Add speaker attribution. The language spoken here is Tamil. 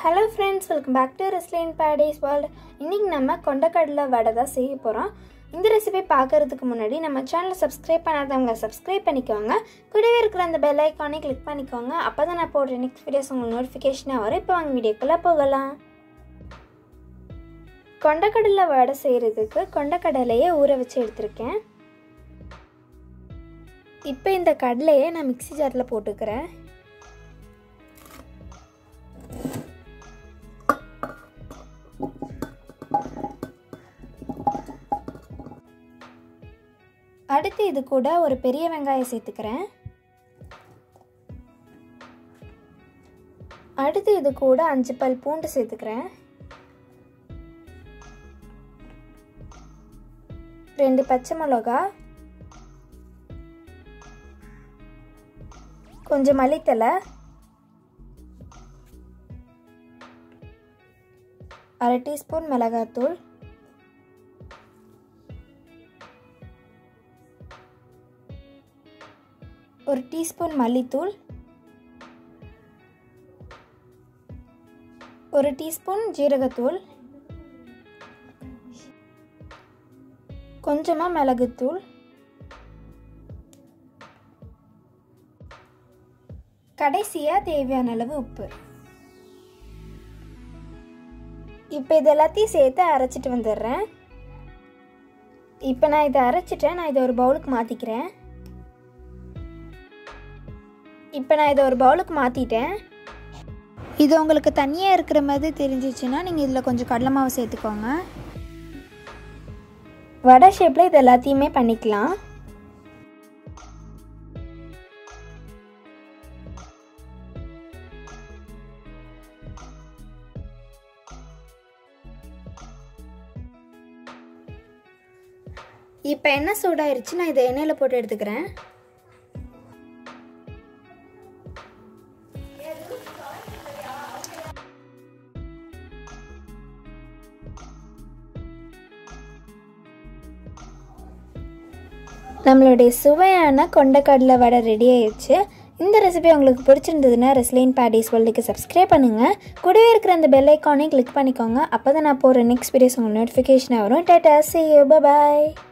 Speaker 1: hello friends welcome back to Reslin paradise world இன்றைக்கி நம்ம கொண்டக்கடலை வடை தான் செய்ய போகிறோம் இந்த ரெசிபி பார்க்கறதுக்கு முன்னாடி நம்ம சேனலை சப்ஸ்கிரைப் பண்ணாதவங்க சப்ஸ்கிரைப் பண்ணிக்கோங்க கூடவே இருக்கிற அந்த பெல் ஐக்கானே கிளிக் பண்ணிக்கோங்க அப்போ தான் நான் போடுற நெக்ஸ்ட் வீடியோஸ் உங்களுக்கு நோட்டிஃபிகேஷனாக வரும் இப்போ வாங்க வீடியோக்குள்ளே போகலாம் கொண்டக்கடலை வடை செய்கிறதுக்கு கொண்டக்கடலையை ஊற வச்சு எடுத்திருக்கேன் இப்போ இந்த கடலையை நான் மிக்ஸி ஜாரில் போட்டுக்கிறேன் அடுத்து இது கூட ஒரு பெரிய வெங்காயம் சேர்த்துக்கிறேன் அடுத்து இது கூட அஞ்சு பல் பூண்டு சேர்த்துக்கிறேன் ரெண்டு பச்சை மிளகா கொஞ்சம் மல்லித்தலை அரை டீஸ்பூன் மிளகாத்தூள் ஒரு டீஸ்பூன் மல்லித்தூள் ஒரு டீஸ்பூன் ஜீரகத்தூள் கொஞ்சமாக மிளகுத்தூள் கடைசியாக தேவையான அளவு உப்பு இப்போ இது எல்லாத்தையும் சேர்த்து அரைச்சிட்டு வந்துடுறேன் இப்போ நான் இதை அரைச்சிட்டேன் நான் இதை ஒரு பவுலுக்கு மாற்றிக்கிறேன் இப்போ நான் இதை ஒரு பவுலுக்கு மாற்றிட்டேன் இது உங்களுக்கு தனியாக இருக்கிற மாதிரி தெரிஞ்சிச்சுன்னா நீங்கள் இதில் கொஞ்சம் கடலை மாவு சேர்த்துக்கோங்க வடை ஷேப்பில் இது எல்லாத்தையுமே பண்ணிக்கலாம் இப்போ எண்ணெய் சூடாயிருச்சு நான் இதை எண்ணெயில் போட்டு எடுத்துக்கிறேன் நம்மளுடைய சுவையான கொண்டக்கடலை வடை ரெடி ஆயிடுச்சு இந்த ரெசிபி உங்களுக்கு பிடிச்சிருந்ததுன்னா ரெஸ்லைன் பேடிஸ் வேர்ல்டுக்கு சப்ஸ்கிரைப் பண்ணுங்கள் கூடவே இருக்கிற அந்த பெல் ஐக்கானே கிளிக் பண்ணிக்கோங்க அப்போ தான் நான் போகிற நெக்ஸ்ட் வீடியோஸ் உங்களுக்கு நோட்டிஃபிகேஷனாக வரும் டாட்டா சி யூ பாய்